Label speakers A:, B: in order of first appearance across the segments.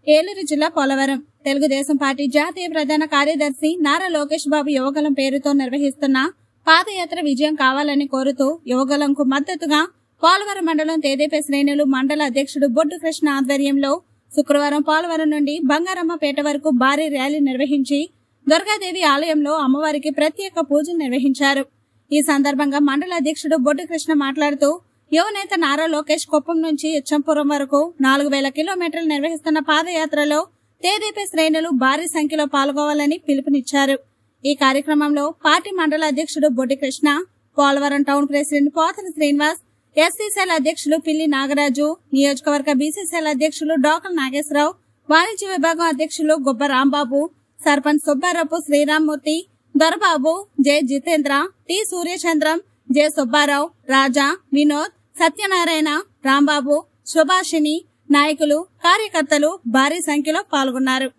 A: ఏలూరు జిల్లా పోలవరం తెలుగుదేశం పార్టీ జాతీయ ప్రధాన కార్యదర్శి నారా లోకేష్ బాబు యువగలం పేరుతో నిర్వహిస్తున్న పాదయాత్ర విజయం కావాలని కోరుతూ యువగలంకు మద్దతుగా పోలవరం మండలం తేదేపే శ్రేణులు మండల అధ్యక్షుడు బొడ్డు కృష్ణ ఆధ్వర్యంలో శుక్రవారం పోలవరం నుండి బంగారమ్మపేట వరకు భారీ ర్యాలీ నిర్వహించి దుర్గాదేవి ఆలయంలో అమ్మవారికి ప్రత్యేక పూజలు నిర్వహించారు ఈ సందర్భంగా మండల అధ్యక్షుడు బొడ్డు కృష్ణ మాట్లాడుతూ యువనేత నారా లోకేష్ కుప్పం నుంచి ఇచ్చంపురం వరకు నాలుగు వేల కిలోమీటర్లు నిర్వహిస్తున్న పాదయాత్రలో తేదీపీ శ్రేణులు భారీ సంఖ్యలో పాల్గొవాలని పిలుపునిచ్చారు ఈ కార్యక్రమంలో పార్టీ మండల అధ్యక్షుడు Boddi Krishna Polavaram town president Pothala Srinivas SCCL అధ్యక్షులు పిల్లి నాగరాజు నియోజకవర్గ బీసీసీఎల్ అధ్యక్షులు డాక్టర్ నాగేశ్వరరావు వాణిజ్య విభాగం అధ్యక్షులు Gobba Rambabu sarpanch Subbarao Sriramamurthy Dorababu J Jitendra T Suryachandram J Subbarao Raja Vinod Satyanarayana Rambabu Subhashini నాయకులు కార్యకర్తలు భారీ సంఖ్యలో పాల్గొన్నారు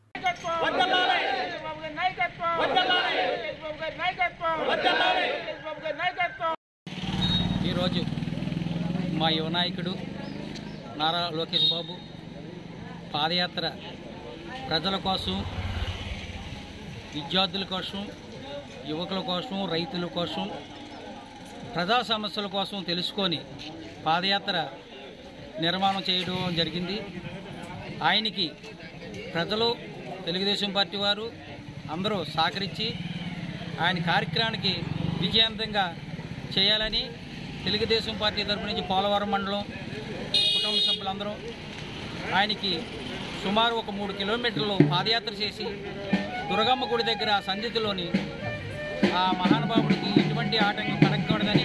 B: ఈరోజు మా యువ నాయకుడు నారా లోకేష్ బాబు పాదయాత్ర ప్రజల కోసం విద్యార్థుల కోసం యువకుల కోసం రైతుల కోసం ప్రజా సమస్యల కోసం తెలుసుకొని పాదయాత్ర నిర్మాణం చేయడం జరిగింది ఆయనకి ప్రజలు తెలుగుదేశం పార్టీ వారు అందరూ సహకరించి ఆయన కార్యక్రమానికి విజయవంతంగా చేయాలని తెలుగుదేశం పార్టీ తరపు నుంచి పోలవరం మండలం కుటుంబ సభ్యులందరూ ఆయనకి సుమారు ఒక మూడు కిలోమీటర్లు పాదయాత్ర చేసి దుర్గమ్మ గుడి దగ్గర సంధితిలోని ఆ మహానుభావుడికి ఎటువంటి ఆటంకం కలగకూడదని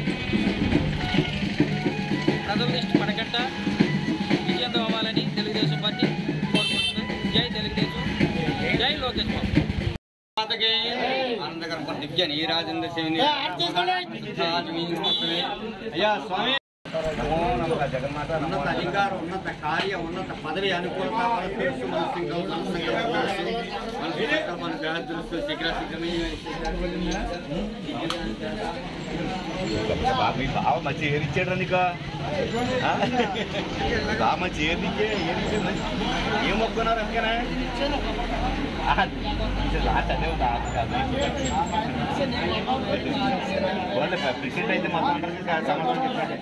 B: ప్రజల దృష్టి పడకుండా విజయంతం అవ్వాలని తెలుగుదేశం పార్టీ కోరుకుంటుంది జై తెలుగుదేశం జై లోకేష్ బాబు
C: మాతకి ఆనందకర దివ్య నీరాజేంద్ర శివుని అయ్యా స్వామి నమో నమః జగన్మాత ఉన్నత అధికారం ఉన్నత కార్య ఉన్నత పదవి అనుకూలత మన తెలుసు మన సింగం మన సంకల్పం మన సంకల్పం మన గ్రహ దృష్టి శీఘ్ర
D: బాబు మీ బావ మంచి ఏరిచ్చాడు నీకు ఆ? మీ బావ మంచి ఏరికే ఏరిచ్చాడు ఏం మొక్కున్నారు అందుకనే లాస్ట్ అదే ఉంది ఆకు కాదు. వాళ్ళ ప్రెసిడెంట్ అయితే మొత్తం అందరికీ సమాధానం చెప్పాడు